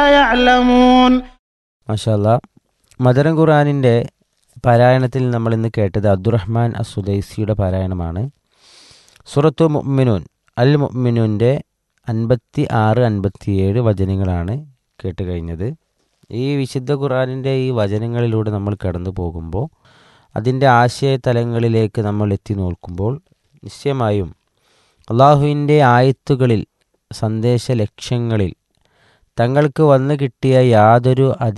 يعلمون മാഷാല്ല മദരം ഖുറാനിൻ്റെ പാരായണത്തിൽ നമ്മൾ ഇന്ന് കേട്ടത് അബ്ദുറഹ്മാൻ അസുദൈസിയുടെ പാരായണമാണ് സുറത്തു മുഅ്മിനൂൻ അൽ മുഅ്മിനൂൻ്റെ അൻപത്തി ആറ് അൻപത്തിയേഴ് വചനങ്ങളാണ് കേട്ട് കഴിഞ്ഞത് ഈ വിശുദ്ധ ഖുറാനിൻ്റെ ഈ വചനങ്ങളിലൂടെ നമ്മൾ കടന്നു പോകുമ്പോൾ അതിൻ്റെ ആശയതലങ്ങളിലേക്ക് നമ്മൾ എത്തി നോക്കുമ്പോൾ നിശ്ചയമായും അള്ളാഹുവിൻ്റെ ആയത്തുകളിൽ സന്ദേശ ലക്ഷ്യങ്ങളിൽ തങ്ങൾക്ക് വന്നു കിട്ടിയ യാതൊരു